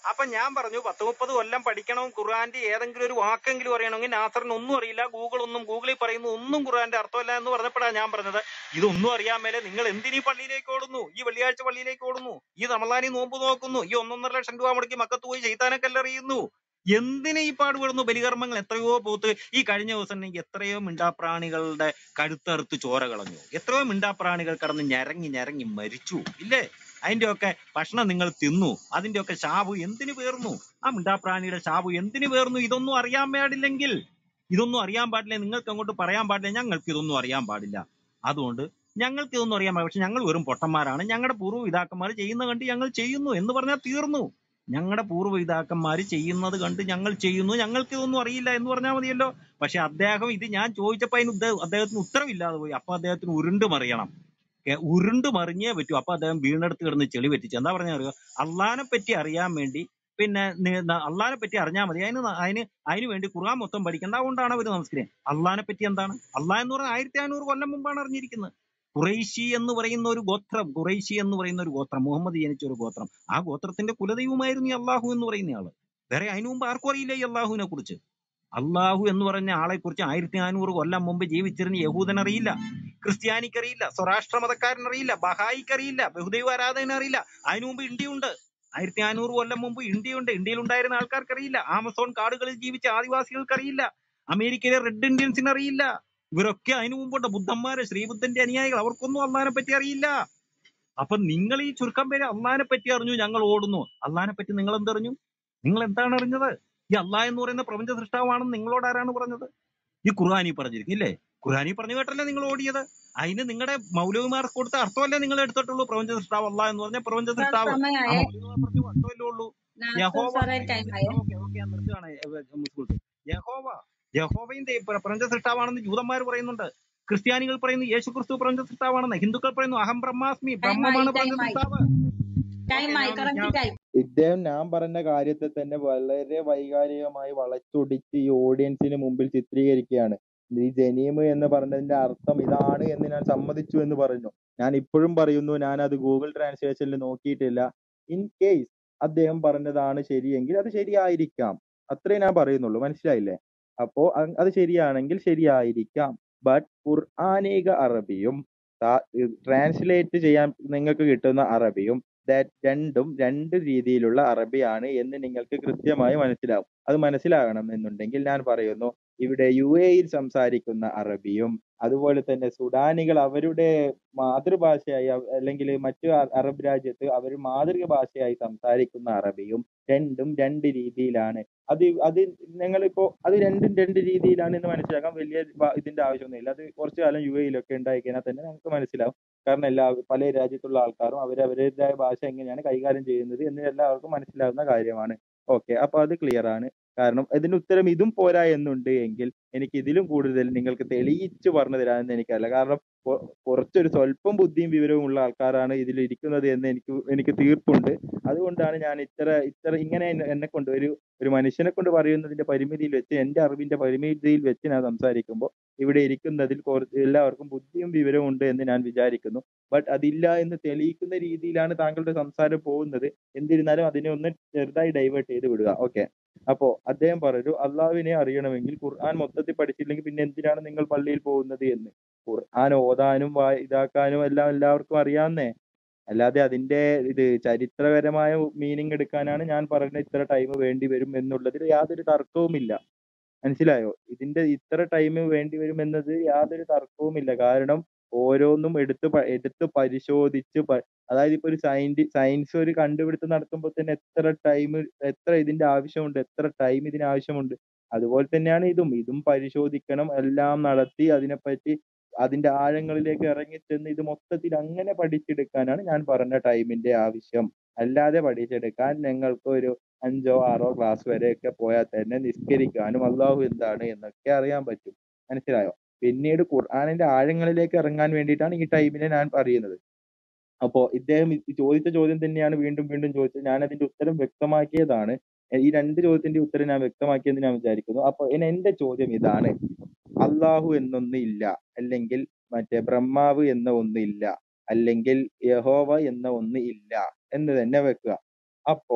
അപ്പൊ ഞാൻ പറഞ്ഞു പത്ത് മുപ്പത് കൊല്ലം പഠിക്കണം ഖുർആന്റെ ഏതെങ്കിലും ഒരു വാക്കെങ്കിലും അറിയണമെങ്കിൽ നാസറിന് ഒന്നും അറിയില്ല ഗൂഗിൾ ഒന്നും ഗൂഗിളിൽ പറയുന്ന ഒന്നും ഖുർആന്റെ അർത്ഥമല്ല എന്ന് പറഞ്ഞപ്പോഴാണ് ഞാൻ പറഞ്ഞത് ഇതൊന്നും അറിയാൻ മേലെ നിങ്ങൾ എന്തിനീ പള്ളിയിലേക്ക് ഓടുന്നു ഈ വെള്ളിയാഴ്ച പള്ളിയിലേക്ക് ഓടുന്നു ഈ റമദാനി നോമ്പ് നോക്കുന്നു ഈ ഒന്നൊന്നര ലക്ഷം രൂപ മുടക്കി മക്കത്ത് പോയി ചെയ്താനൊക്കെ അറിയുന്നു എന്തിനാ ഈ പാടുപെടുന്നു ബലികർമ്മങ്ങൾ എത്രയോ പോത്ത് ഈ കഴിഞ്ഞ ദിവസം ഉണ്ടെങ്കിൽ എത്രയോ മിണ്ടാപ്രാണികളുടെ കഴുത്തറുത്ത് ചോര കളഞ്ഞു എത്രയോ മിണ്ടാപ്രാണികൾ കടന്ന് ഞരങ്ങി ഞരങ്ങി മരിച്ചു ഇല്ലേ അതിന്റെ ഒക്കെ ഭക്ഷണം നിങ്ങൾ തിന്നു അതിന്റെ ഒക്കെ ശാപു എന്തിനു പേർന്നു ആ മിണ്ടാപ്രാണിയുടെ ശാപു എന്തിനു പേർന്നു ഇതൊന്നും അറിയാൻ പാടില്ലെങ്കിൽ ഇതൊന്നും അറിയാൻ പാടില്ല നിങ്ങൾക്ക് അങ്ങോട്ട് പറയാൻ പാടില്ല ഞങ്ങൾക്ക് ഇതൊന്നും അറിയാൻ പാടില്ല അതുകൊണ്ട് ഞങ്ങൾക്ക് ഇതൊന്നും അറിയാൻ പാടില്ല പക്ഷെ ഞങ്ങൾ വെറും പൊട്ടന്മാരാണ് ഞങ്ങളുടെ പൂർവ്വപിതാക്കന്മാർ ചെയ്യുന്ന കണ്ട് ഞങ്ങൾ ചെയ്യുന്നു എന്ന് പറഞ്ഞാൽ തീർന്നു ഞങ്ങളുടെ പൂർവ്വപിതാക്കന്മാർ ചെയ്യുന്നത് കണ്ട് ഞങ്ങൾ ചെയ്യുന്നു ഞങ്ങൾക്ക് ഇതൊന്നും അറിയില്ല എന്ന് പറഞ്ഞാൽ മതിയല്ലോ പക്ഷെ അദ്ദേഹം ഇത് ഞാൻ ചോദിച്ചപ്പോ അതിന് ഉദ്ദേ- അദ്ദേഹത്തിന് ഉത്തരവില്ലാതെ പോയി അപ്പൊ അദ്ദേഹത്തിന് ഉരുണ്ട് മറിയണം കെ- ഉരുണ്ട് മറിഞ്ഞേ പറ്റൂ അപ്പൊ അദ്ദേഹം വീണെടുത്ത് കിടന്ന് ചെളി പറ്റിച്ചു എന്താ പറഞ്ഞ അറിയോ അള്ളഹാനെ പറ്റി അറിയാൻ വേണ്ടി പിന്നെ നി- ന- അള്ളഹാനെ പറ്റി അറിഞ്ഞാൽ മതി അതിന് ന- അതിന് അതിന് വേണ്ടി ഖുർആൻ മൊത്തം പഠിക്കേണ്ട അതുകൊണ്ടാണ് അവർ നമസ്കരിക്കുന്നത് അള്ളഹാനെ പറ്റി എന്താണ് അള്ളാഹ് എന്ന് പറഞ്ഞാൽ ആയിരത്തി അഞ്ഞൂറ് കൊല്ലം മുമ്പാണ് അറിഞ്ഞിരിക്കുന്നത് ഖുറൈശി എന്ന് പറയുന്ന ഒരു ഗോത്രം ഖുറൈശി എന്ന് പറയുന്ന ഒരു ഗോത്രം മുഹമ്മദ് ജനിച്ച ഒരു ഗോത്രം ആ ഗോത്രത്തിന്റെ കുലദൈവമായിരുന്നു ഈ അള്ളാഹു എന്ന് പറയുന്ന ആള് വേറെ അതിനു മുമ്പ് ആർക്കും അറിയില്ല ഈ അള്ളാഹുവിനെ കുറിച്ച് അള്ളാഹു എന്ന് പറഞ്ഞ ആളെ കുറിച്ച് ആയിരത്തി നാനൂറ് കൊല്ലം മുമ്പ് ജീവിച്ചിരുന്ന യഹൂദൻ അറിയില്ല ക്രിസ്ത്യാനിക്ക് അറിയില്ല സ്വരാഷ്ട്ര മതക്കാരൻ അറിയില്ല ബഹായിക്ക് അറിയില്ല ബഹുദൈവ ആരാധകന് അറിയില്ല അതിനു മുമ്പ് ഇന്ത്യയുണ്ട് ആയിരത്തി നാനൂറ് കൊല്ലം മുമ്പ് ഇന്ത്യയുണ്ട് ഇന്ത്യയിൽ ഉണ്ടായിരുന്ന ആൾക്കാർക്ക് അറിയില്ല ആമസോൺ കാടുകളിൽ ജീവിച്ച ആദിവാസികൾക്ക് അറിയില്ല അമേരിക്കയിലെ റെഡ് ഇന്ത്യൻസിന് അറിയില്ല ഇവരൊക്കെ അതിനു മുമ്പുണ്ട് ബുദ്ധന്മാര് ശ്രീബുദ്ധന്റെ അനുയായികൾ അവർക്കൊന്നും അള്ളഹാനെ പറ്റി അറിയില്ല അപ്പൊ നിങ്ങൾ ഈ ചുരുക്കം പേര് അള്ളഹാനെ പറ്റി അറിഞ്ഞു ഞങ്ങൾ ഓടുന്നു അള്ളഹാനെ പറ്റി നിങ്ങൾ എന്തറിഞ്ഞു നിങ്ങൾ എന്താണ് അറിഞ്ഞത് ഈ അള്ളാഹ് എന്ന് പറയുന്ന പ്രപഞ്ച സൃഷ്ടാവാണെന്ന് നിങ്ങളോട് ആരാണ് പറഞ്ഞത് ഈ ഖുർആാനി പറഞ്ഞിരിക്കും ഇല്ലേ ഖുർആാനി പറഞ്ഞു കേട്ടല്ലേ നിങ്ങൾ ഓടിയത് അതിന് നിങ്ങളുടെ മൗലവിമാർക്ക് കൊടുത്ത അർത്ഥമല്ലേ നിങ്ങൾ എടുത്തിട്ടുള്ളൂ പ്രപഞ്ച സൃഷ്ടാവ് അള്ളാഹ് എന്ന് പറഞ്ഞ പ്രപഞ്ച സാർ സൃഷ്ടാവ് ആ സമയായേ മൗലവിമാർ പറഞ്ഞു അർത്ഥമല്ലേ ഉള്ളൂ നാസർ യഹോവ സാറേ ടൈം ആയേ ഓക്കെ ഓക്കെ ഞാൻ നിർത്തുകയാണ് മുസ്കുൾക്ക് യഹോവ യഹോവയും ദൈ- പ്ര- പ്രപഞ്ച സൃഷ്ടാവാണെന്ന് ജൂതന്മാർ പറയുന്നുണ്ട് ക്രിസ്ത്യാനികൾ പറയുന്നു യേശു ക്രിസ്തു പ്രപഞ്ച സൃഷ്ടാവാണെന്ന് ഹിന്ദുക്കൾ പറയുന്നു അഹം ബ്രഹ്മാസ്മി ടൈം ആയി ബ്രഹ്മമാണ് ടൈം പ്രപഞ്ച ആയി സൃഷ്ടാവ് ടൈം ഓക്കെ ആയി ഞാൻ കറക്റ്റ് ഞാൻ ടൈം ഇദ്ദേഹം ഞാൻ പറഞ്ഞ കാര്യത്തെ തന്നെ വളരെ വൈകാരികമായി വളച്ചൊടിച്ച് ഈ ഓഡിയൻസിന് മുമ്പിൽ ചിത്രീകരിക്കുകയാണ് ഈ ജനീം എന്ന് പറഞ്ഞതിന്റെ അർത്ഥം ഇതാണ് എന്ന് ഞാൻ സമ്മതിച്ചു എന്ന് പറഞ്ഞു ഞാൻ ഇപ്പോഴും പറയുന്നു ഞാൻ അത് ഗൂഗിൾ ട്രാൻസ്ലേഷനിൽ നോക്കിയിട്ടില്ല ഇൻ കേസ് അദ്ദേഹം പറഞ്ഞതാണ് ശരിയെങ്കിൽ അത് ശരിയായിരിക്കാം അത്രേ ഞാൻ പറയുന്നുള്ളൂ മനസ്സിലായില്ലേ അപ്പോ അ- അത് ശരിയാണെങ്കിൽ ശരിയായിരിക്കാം ബട്ട് ഖുർആാനിക അറബിയും ട്രാൻസ്ലേറ്റ് ചെയ്യാൻ നിങ്ങൾക്ക് കിട്ടുന്ന അറബിയും that രണ്ടും രണ്ട് രീതിയിലുള്ള അറബിയാണ് എന്ന് നിങ്ങൾക്ക് കൃത്യമായി മനസ്സിലാവും അത് മനസ്സിലാകണം എന്നുണ്ടെങ്കിൽ ഞാൻ പറയുന്നു ഇവിടെ യു എയിൽ സംസാരിക്കുന്ന അറബിയും അതുപോലെ തന്നെ സുഡാനികൾ അവരുടെ മാതൃഭാഷയായി അവ- അല്ലെങ്കിൽ മറ്റു അ- അറബ് രാജ്യത്ത് അവർ മാതൃഭാഷയായി സംസാരിക്കുന്ന അറബിയും രണ്ടും രണ്ട് രീതിയിലാണ് അത് അത് ഞങ്ങളിപ്പോ അത് രണ്ടും രണ്ട് രീതിയിലാണ് എന്ന് മനസ്സിലാക്കാൻ വലിയ വ- ഇതിന്റെ ആവശ്യമൊന്നുമില്ല അത് കുറച്ചു കാലം യു എയിലൊക്കെ ഉണ്ടായി കഴിഞ്ഞാൽ തന്നെ നമുക്ക് മനസ്സിലാവും കാരണം എല്ലാ പല രാജ്യത്തുള്ള ആൾക്കാരും അവർ അവരുടേതായ ഭാഷ എങ്ങനെയാണ് കൈകാര്യം ചെയ്യുന്നത് എന്ന് എല്ലാവർക്കും മനസ്സിലാവുന്ന കാര്യമാണ് ഓക്കെ അപ്പൊ അത് ക്ലിയർ ആണ് കാരണം ഇതിന് ഉത്തരം ഇതും പോരാ എന്നുണ്ട് എങ്കിൽ എനിക്ക് ഇതിലും കൂടുതൽ നിങ്ങൾക്ക് തെളിയിച്ചു പറഞ്ഞു തരാമെന്ന് എനിക്കറിയില്ല കാരണം കൊ- കുറച്ചൊരു സ്വല്പം ബുദ്ധിയും വിവരവും ഉള്ള ആൾക്കാരാണ് ഇതിൽ ഇരിക്കുന്നത് എന്ന് എനിക്ക് എനിക്ക് തീർപ്പുണ്ട് അതുകൊണ്ടാണ് ഞാൻ ഇത്ര ഇത്ര ഇങ്ങനെ എന്നെ എന്നെ കൊണ്ട് ഒരു ഒരു മനുഷ്യനെ കൊണ്ട് പറയുന്നതിന്റെ പരിമിതിയിൽ വെച്ച് എന്റെ അറിവിന്റെ പരിമിതിയിൽ വെച്ച് ഞാൻ സംസാരിക്കുമ്പോൾ ഇവിടെ ഇരിക്കുന്നതിൽ കുറച്ച് എല്ലാവർക്കും ബുദ്ധിയും വിവരവും ഉണ്ട് എന്ന് ഞാൻ വിചാരിക്കുന്നു ബട്ട് അതില്ല എന്ന് തെളിയിക്കുന്ന രീതിയിലാണ് താങ്കളുടെ സംസാരം പോകുന്നത് എന്നിരുന്നാലും അതിനെ ഒന്ന് ചെറുതായി ഡൈവേർട്ട് ചെയ്ത് വിടുക ഓക്കെ അപ്പോ അദ്ദേഹം പറഞ്ഞു അള്ളാഹുവിനെ അറിയണമെങ്കിൽ ഖുർആൻ മൊത്തത്തിൽ പഠിച്ചില്ലെങ്കിൽ പിന്നെ എന്തിനാണ് നിങ്ങൾ പള്ളിയിൽ പോകുന്നത് എന്ന് ഖുർആൻ ഓതാനും വാ ഇതാക്കാനും എല്ലാം എല്ലാവർക്കും അറിയാവുന്നേ അല്ലാതെ അതിന്റെ ഇത് ചരിത്രപരമായ മീനിങ് എടുക്കാനാണ് ഞാൻ പറഞ്ഞ ഇത്ര ടൈം വേണ്ടി വരും എന്നുള്ളതിൽ യാതൊരു തർക്കവുമില്ല മനസ്സിലായോ ഇതിന്റെ ഇത്ര ടൈം വേണ്ടി വരും എന്നത് യാതൊരു തർക്കവുമില്ല കാരണം ഓരോന്നും എടുത്ത് പ- എടുത്ത് പരിശോധിച്ച് പ- അതായത് ഇപ്പൊ ഒരു സയന്റി സയൻസ് ഒരു കണ്ടുപിടുത്തം നടത്തുമ്പോൾ തന്നെ എത്ര ടൈം എത്ര ഇതിന്റെ ആവശ്യമുണ്ട് എത്ര ടൈം ഇതിന് ആവശ്യമുണ്ട് അതുപോലെ തന്നെയാണ് ഇതും ഇതും പരിശോധിക്കണം എല്ലാം നടത്തി അതിനെപ്പറ്റി അതിന്റെ ആഴങ്ങളിലേക്ക് ഇറങ്ങിച്ചെന്ന് ഇത് മൊത്തത്തിൽ അങ്ങനെ പഠിച്ചെടുക്കാനാണ് ഞാൻ പറഞ്ഞ ടൈമിന്റെ ആവശ്യം അല്ലാതെ പഠിച്ചെടുക്കാൻ ഞങ്ങൾക്ക് ഒരു അഞ്ചോ ആറോ ക്ലാസ് വരെയൊക്കെ പോയാൽ തന്നെ നിസ്കരിക്കാനും അള്ളാഹു എന്താണ് എന്നൊക്കെ അറിയാൻ പറ്റും മനസ്സിലായോ പിന്നീട് ഖുർആനിന്റെ ആഴങ്ങളിലേക്ക് ഇറങ്ങാൻ വേണ്ടിയിട്ടാണ് ഈ ടൈമിനെ ഞാൻ പറയുന്നത് അപ്പോ ഇദ്ദേഹം ഈ ചോദിച്ച ചോദ്യം തന്നെയാണ് വീണ്ടും വീണ്ടും ചോദിച്ചത് ഞാൻ അതിന്റെ ഉത്തരം വ്യക്തമാക്കിയതാണ് ഈ രണ്ട് ചോദ്യത്തിന്റെ ഉത്തരം ഞാൻ വ്യക്തമാക്കിയെന്ന് ഞാൻ വിചാരിക്കുന്നു അപ്പൊ ഇനി എന്റെ ചോദ്യം ഇതാണ് അള്ളാഹു എന്നൊന്ന് ഇല്ല അല്ലെങ്കിൽ മറ്റേ ബ്രഹ്മാവ് എന്ന ഒന്ന് ഇല്ല അല്ലെങ്കിൽ യഹോവ എന്ന ഒന്ന് ഇല്ല എന്ന് തന്നെ വെക്കുക അപ്പോൾ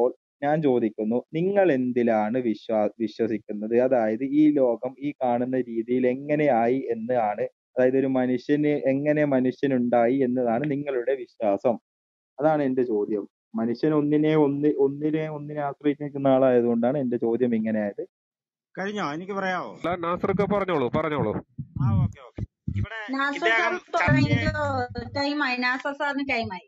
ഞാൻ ചോദിക്കുന്നു നിങ്ങൾ എന്തിലാണ് വിശ്വാ വിശ്വസിക്കുന്നത് അതായത് ഈ ലോകം ഈ കാണുന്ന രീതിയിൽ എങ്ങനെയായി എന്നാണ് അതായത് ഒരു മനുഷ്യന് എങ്ങനെ മനുഷ്യനുണ്ടായി എന്നതാണ് നിങ്ങളുടെ വിശ്വാസം അതാണ് എന്റെ ചോദ്യം മനുഷ്യൻ ഒന്നിനെ ഒന്ന് ഒന്നിനെ ഒന്നിനെ ആശ്രയിച്ച് നിൽക്കുന്ന ആളായതുകൊണ്ടാണ് എന്റെ ചോദ്യം ഇങ്ങനെ ആയത് കഴിഞ്ഞോ എനിക്ക് പറയാവോ അല്ല നാസർക്ക് പറഞ്ഞോളൂ പറഞ്ഞോളൂ ആ ഓക്കെ ഓക്കെ ഇവിടെ നാസർ സാർ ഇദ്ദേഹം ചർച്ചയെ തുടങ്ങിയിട്ട് ടൈമായി നാസർ സാറിന് ടൈമായി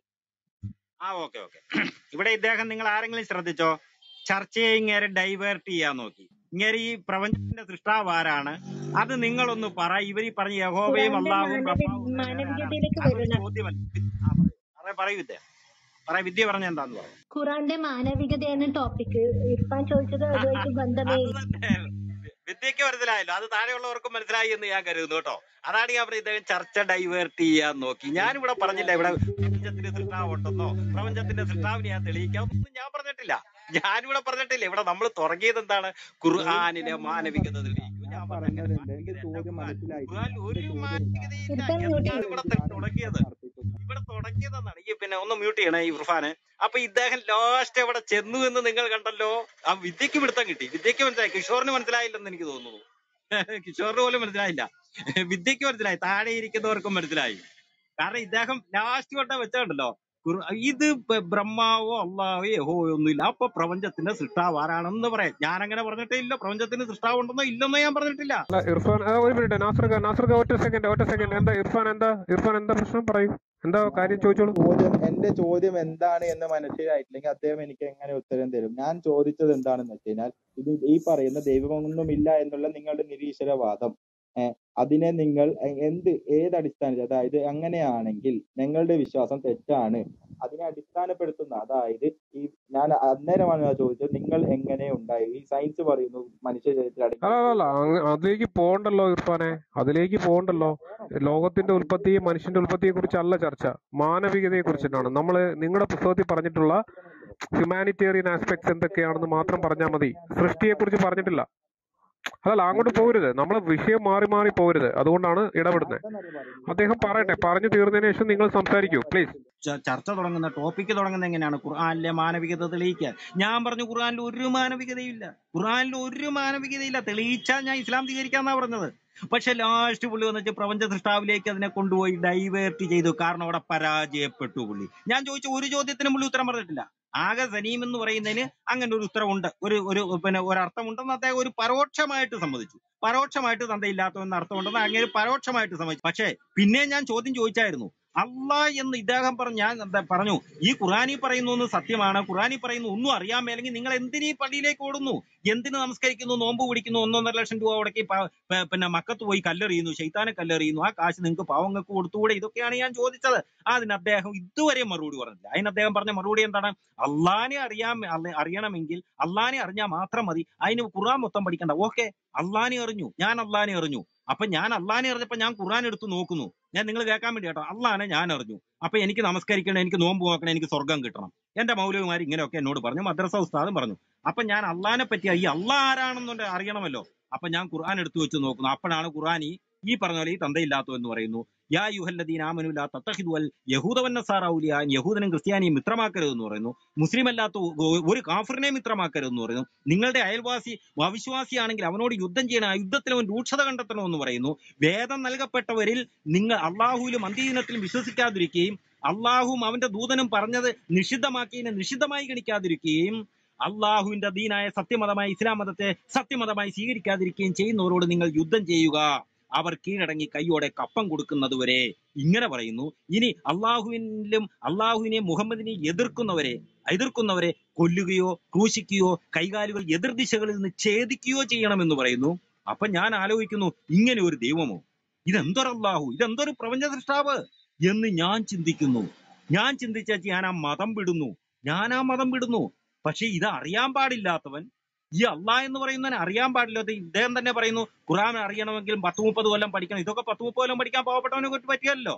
ആ ഓക്കെ ഓക്കെ ഇവിടെ ഇദ്ദേഹം നിങ്ങൾ ആരെങ്കിലും ശ്രദ്ധിച്ചോ ചർച്ചയെ ഇങ്ങേരെ ഡൈവേർട്ട് ചെയ്യാൻ നോക്കി ഇങ്ങേരെ ഈ പ്രപഞ്ചത്തിന്റെ സൃഷ്ടാവ് ആരാണ് അത് നിങ്ങളൊന്ന് പറ ഇവർ ഈ പറഞ്ഞ യഹോവയും ഖുറാന്റെ അള്ളാഹുവും മാനവി റബ്ബാവും വേറെ ആരാണ് മാനവികതയിലേക്ക് അതൊരു വരണം ചോദ്യമല്ല ആ പറയൂ പറയ പറയൂ വിദ്യ പറയ വിദ്യ പറഞ്ഞ എന്താന്ന് പറ ഖുറാന്റെ മാനവികതയാണ് ടോപ്പിക് ഇർഫാൻ ചോദിച്ചത് അതുമായിട്ട് ബന്ധമേ അത് ഇല്ല തന്നെ വിദ്യക്ക് മനസ്സിലായല്ലോ അത് താഴെയുള്ളവർക്കും മനസ്സിലായി എന്ന് ഞാൻ കരുതുന്നു കേട്ടോ അതാണ് ഞാൻ പറഞ്ഞത് ഇദ്ദേഹം ചർച്ച ഡൈവേർട്ട് ചെയ്യാൻ നോക്കി ഞാനിവിടെ പറഞ്ഞില്ല ഇവിടെ പ്രപഞ്ചത്തിന്റെ സൃഷ്ടാവുണ്ടെന്നോ പ്രപഞ്ചത്തിന്റെ സൃഷ്ടാവിനെ ഞാൻ തെളിയിക്കാം ഒന്നും ഞാൻ പറഞ്ഞിട്ടില്ല ഞാനിവിടെ പറഞ്ഞിട്ടില്ല ഇവിടെ നമ്മൾ തുടങ്ങിയത് എന്താണ് ഖുർആാനിലെ മാനവികത തെളിയിക്കും ഞാൻ ഞാൻ പറഞ്ഞ അങ്ങനെ പറഞ്ഞതുണ്ട് എന്റെ മാനവികതയല്ല ചോദ്യം ഖുർആൻ മനസ്സിലായിട്ടില്ല ഖുർആനിൽ എന്റെ ഒരു ചോദ്യം ഇതാണ് മാനവികതയില്ല ഇർഫാൻ എന്ന് മ്യൂട്ട് ഞാനിവിടെ ചെയ്യൂ ത- തുടങ്ങിയത് അർത്ഥിക്കുന്നു ഇവിടെ തുടങ്ങിയതെന്നാണ് ഈ പിന്നെ ഒന്ന് മ്യൂട്ട് ചെയ്യണേ ഈ ഇർഫാന് അപ്പൊ ഇദ്ദേഹം ലാസ്റ്റ് എവിടെ ചെന്നു എന്ന് നിങ്ങൾ കണ്ടല്ലോ ആ വിദ്യക്ക് പിടുത്തം കിട്ടി വിദ്യക്ക് മനസ്സിലായി കിഷോറിന് മനസ്സിലായില്ലെന്ന് എനിക്ക് തോന്നുന്നു കിഷോറിന് പോലും മനസ്സിലായില്ല വിദ്യക്ക് മനസ്സിലായി താഴെ ഇരിക്കുന്നവർക്കും മനസ്സിലായി കാരണം ഇദ്ദേഹം ലാസ്റ്റ് കൊണ്ട വെച്ചുണ്ടല്ലോ ഇത് ബ- ബ്രഹ്മാവോ അള്ളാഹോ യഹോവോ ഒന്നുമില്ല അപ്പൊ പ്രപഞ്ചത്തിന്റെ സൃഷ്ടാവ് ആരാണെന്ന് പറയാം ഞാൻ അങ്ങനെ പറഞ്ഞിട്ടേ ഇല്ല പ്രപഞ്ചത്തിന് സൃഷ്ടാവ് ഉണ്ടെന്നോ ഇല്ലെന്നോ ഞാൻ പറഞ്ഞിട്ടില്ല അല്ല ഇർഫാൻ ആ, ഒരു മിനിറ്റ് നാസർക്ക് നാസർക്ക് ഒറ്റ സെക്കൻഡ് ഒറ്റ സെക്കൻഡ് എന്താ ഇർഫാൻ എന്താ ഇർഫാൻ എന്താ പ്രശ്നം പറയൂ എന്താ കാര്യം ചോദിച്ചോളൂ ചോദ്യം എന്റെ ചോദ്യം എന്താണ് എന്ന് മനസ്സിലായിട്ടില്ലെങ്കിൽ അദ്ദേഹം എനിക്ക് എങ്ങനെ ഉത്തരം തരും ഞാൻ ചോദിച്ചത് എന്താണെന്ന് വെച്ച് കഴിഞ്ഞാൽ ഇത് ഈ പറയുന്ന ദൈവമൊന്നുമില്ല എന്നുള്ള നിങ്ങളുടെ നിരീശ്വരവാദം ഏഹ് അതിനെ നിങ്ങൾ എ- എന്ത് ഏത് അടിസ്ഥാനത്തിൽ അതായത് അങ്ങനെയാണെങ്കിൽ നിങ്ങളുടെ വിശ്വാസം തെറ്റാണ് അതിനെ അടിസ്ഥാനപ്പെടുത്തുന്ന അതായത് ഈ ഞാൻ അന്നേരമാണ് ഞാൻ ചോദിച്ചത് നിങ്ങൾ എങ്ങനെ ഉണ്ടായി ഈ സയൻസ് പറയുന്നു മനുഷ്യ ചരിത്രം അല്ല അല്ല അല്ല അങ്ങ് അതിലേക്ക് പോകണ്ടല്ലോ ഇർഫാനെ അതിലേക്ക് പോകണ്ടല്ലോ ലോകത്തിന്റെ ഉൽപ്പത്തിയും മനുഷ്യന്റെ ഉൽപ്പത്തിയെ കുറിച്ചല്ല ചർച്ച മാനവികതയെ കുറിച്ചിട്ടാണ് നമ്മൾ നിങ്ങളുടെ പുസ്തകത്തിൽ പറഞ്ഞിട്ടുള്ള ഹ്യൂമാനിറ്റേറിയൻ ആസ്പെക്ട്സ് എന്തൊക്കെയാണെന്ന് മാത്രം പറഞ്ഞാൽ മതി സൃഷ്ടിയെ കുറിച്ച് പറഞ്ഞിട്ടില്ല അതല്ല അങ്ങോട്ട് പോകരുത് നമ്മൾ വിഷയം മാറി മാറി പോകരുത് അതുകൊണ്ടാണ് ഇടപെടുന്നത് അദ്ദേഹം പറയട്ടെ പറഞ്ഞു തീർന്നതിന് ശേഷം നിങ്ങൾ സംസാരിക്കൂ പ്ലീസ് ച- ചർച്ച തുടങ്ങുന്ന ടോപ്പിക്ക് തുടങ്ങുന്നത് എങ്ങനെയാണ് ഖുർആനിലെ മാനവികത തെളിയിക്കാൻ ഞാൻ പറഞ്ഞു ഖുർആനിൽ ഒരു മാനവികതയില്ല ഖുർആനിൽ ഒരു മാനവികതയില്ല തെളിയിച്ചാൽ ഞാൻ ഇസ്ലാം സ്വീകരിക്കാന്നാ പറഞ്ഞത് പക്ഷെ ലാസ്റ്റ് പുള്ളി വന്നിട്ട് പ്രപഞ്ച സൃഷ്ടാവിലേക്ക് അതിനെ കൊണ്ടുപോയി ഡൈവേർട്ട് ചെയ്തു കാരണം അവിടെ പരാജയപ്പെട്ടു പുള്ളി ഞാൻ ചോദിച്ച ഒരു ചോദ്യത്തിനും പുള്ളി ഉത്തരം പറഞ്ഞിട്ടില്ല ആകെ സനീം എന്ന് പറയുന്നതിന് അങ്ങനെ ഒരു ഉത്തരവുണ്ട് ഒരു ഒരു പിന്നെ ഒരർത്ഥമുണ്ടെന്ന് അദ്ദേഹം ഒരു പരോക്ഷമായിട്ട് സമ്മതിച്ചു പരോക്ഷമായിട്ട് തന്തയില്ലാത്തവെന്ന് അർത്ഥമുണ്ടെന്ന് അങ്ങനെ പരോക്ഷമായിട്ട് സമ്മതിച്ചു പക്ഷേ പിന്നെ ഞാൻ ചോദ്യം ചോദിച്ചായിരുന്നു അള്ളാ എന്ന് ഇദ്ദേഹം പറഞ്ഞു ഞാൻ എന്താ പറഞ്ഞു ഈ ഖുറാനി പറയുന്നു എന്ന് സത്യമാണ് ഖുറാനി പറയുന്നു ഒന്നും അറിയാൻ മേലെങ്കിൽ നിങ്ങൾ എന്തിനീ പള്ളിയിലേക്ക് ഓടുന്നു എന്തിന് നമസ്കരിക്കുന്നു നോമ്പ് പിടിക്കുന്നു ഒന്നൊന്നര ലക്ഷം രൂപ മുടക്കി പ- പ- പിന്നെ മക്കത്ത് പോയി കല്ലെറിയുന്നു ശൈത്താനെ കല്ലെറിയുന്നു ആ കാശ് നിങ്ങൾക്ക് പാവങ്ങൾക്ക് കൊടുത്തുകൂടെ ഇതൊക്കെയാണ് ഞാൻ ചോദിച്ചത് അതിന് അദ്ദേഹം ഇതുവരെ മറുപടി പറഞ്ഞില്ല അതിന് അദ്ദേഹം പറഞ്ഞ മറുപടി എന്താണ് അള്ളാനെ അറിയാൻ അല്ല- അറിയണമെങ്കിൽ അള്ളാനെ അറിഞ്ഞാൽ മാത്രം മതി അതിന് ഖുറാൻ മൊത്തം പഠിക്കണ്ട ഓക്കെ അള്ളാനെ അറിഞ്ഞു ഞാൻ അള്ളാനെ അറിഞ്ഞു അപ്പൊ ഞാൻ അള്ളാനെ അറിഞ്ഞപ്പോ ഞാൻ ഖുറാൻ എടുത്ത് നോക്കുന്നു ഞാൻ നിങ്ങൾ കേൾക്കാൻ വേണ്ടി കേട്ടോ അള്ളാനെ ഞാൻ അറിഞ്ഞു അപ്പൊ എനിക്ക് നമസ്കരിക്കണം എനിക്ക് നോമ്പ് നോക്കണം എനിക്ക് സ്വർഗം കിട്ടണം എന്റെ മൗലവിമാർ ഇങ്ങനെയൊക്കെ എന്നോട് പറഞ്ഞു മദ്രസ ഉസ്താദും പറഞ്ഞു അപ്പൊ ഞാൻ അള്ളാനെ പറ്റി ഈ അള്ളാഹ് ആരാണെന്നുണ്ട് അറിയണമല്ലോ അപ്പൊ ഞാൻ ഖുർആൻ എടുത്തു വെച്ച് നോക്കുന്നു അപ്പോഴാണ് ഖുർആൻ ഈ ഈ പറഞ്ഞ പോലെ ഈ തന്തയില്ലാത്തോ എന്ന് പറയുന്നു യാ യുഹല്ലദീൻ ആമനുല തത്തഹിദുവൽ യഹൂദവന്നസാറൗലിയ യഹൂദനും ക്രിസ്ത്യാനിയും മിത്രമാക്കരുതെന്ന് പറയുന്നു മുസ്ലിം അല്ലാത്ത ഒ- ഒരു കാഫറിനെ മിത്രമാക്കരുതെന്ന് പറയുന്നു നിങ്ങളുടെ അയൽവാസി അവിശ്വാസിയാണെങ്കിൽ അവനോട് യുദ്ധം ചെയ്യണം ആ യുദ്ധത്തിൽ അവൻ രൂക്ഷത കണ്ടെത്തണമെന്ന് പറയുന്നു വേദം നൽകപ്പെട്ടവരിൽ നിങ്ങൾ അള്ളാഹുവിലും അന്ത്യദിനത്തിലും വിശ്വസിക്കാതിരിക്കുകയും അള്ളാഹുവും അവന്റെ ദൂതനും പറഞ്ഞത് നിഷിദ്ധമാക്കിയതിനെ നിഷിദ്ധമായി ഗണിക്കാതിരിക്കുകയും അള്ളാഹുവിന്റെ ദീനായ സത്യമതമായ ഇസ്ലാം മതത്തെ സത്യമതമായി സ്വീകരിക്കാതിരിക്കുകയും ചെയ്യുന്നവരോട് നിങ്ങൾ യുദ്ധം ചെയ്യുക അവർ കീഴടങ്ങി കൈയോടെ കപ്പം കൊടുക്കുന്നത് വരെ ഇങ്ങനെ പറയുന്നു ഇനി അള്ളാഹുവിനും അള്ളാഹുവിനെ മുഹമ്മദിനെ എതിർക്കുന്നവരെ എതിർക്കുന്നവരെ കൊല്ലുകയോ ക്രൂശിക്കുകയോ കൈകാലുകൾ എതിർദിശകളിൽ നിന്ന് ഛേദിക്കുകയോ ചെയ്യണമെന്ന് പറയുന്നു അപ്പൊ ഞാൻ ആലോചിക്കുന്നു ഇങ്ങനെ ഒരു ദൈവമോ ഇതെന്തൊരു അള്ളാഹു ഇതെന്തൊരു പ്രപഞ്ച സൃഷ്ടാവ് എന്ന് ഞാൻ ചിന്തിക്കുന്നു ഞാൻ ചിന്തിച്ച ഞാൻ ആ മതം വിടുന്നു ഞാൻ ആ മതം വിടുന്നു പക്ഷെ ഇത് അറിയാൻ പാടില്ലാത്തവൻ ഈ അള്ളാഹ് എന്ന് പറയുന്നവൻ അറിയാൻ പാടില്ലാത്ത ഇദ്ദേഹം തന്നെ പറയുന്നു ഖുറാൻ അറിയണമെങ്കിൽ പത്ത് മുപ്പത് കൊല്ലം പഠിക്കണം ഇതൊക്കെ പത്ത് മുപ്പത് കൊല്ലം പഠിക്കാൻ പാവപ്പെട്ടവനെ കൊണ്ട് പറ്റിയല്ലോ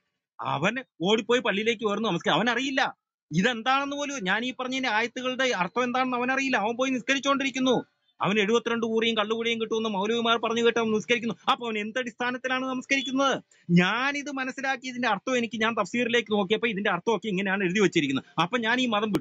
അവൻ ഓടിപ്പോയി പള്ളിയിലേക്ക് വരുന്നു നമസ്കാരം അവൻ അറിയില്ല ഇതെന്താണെന്ന് പോലും ഞാൻ ഈ പറഞ്ഞ ആയത്തുകളുടെ അർത്ഥം എന്താണെന്ന് അവൻ അറിയില്ല അവൻ പോയി നിസ്കരിച്ചുകൊണ്ടിരിക്കുന്നു അവൻ എഴുപത്തിരണ്ട് കൂറിയും കള്ളുകൂടിയും കിട്ടുമെന്ന് മൗലവിമാർ പറഞ്ഞു കേട്ട് അവൻ നിസ്കരിക്കുന്നു അപ്പൊ അവൻ എന്തടിസ്ഥാനത്തിലാണ് നമസ്കരിക്കുന്നത് ഞാൻ ഇത് മനസ്സിലാക്കി ഇതിന്റെ അർത്ഥം എനിക്ക് ഞാൻ തഫ്സീറിലേക്ക് നോക്കിയപ്പോ ഇതിന്റെ അർത്ഥമൊക്കെ ഇങ്ങനെയാണ് എഴുതി വെച്ചിരിക്കുന്നത് അപ്പൊ ഞാൻ ഈ മതം വിട്ടു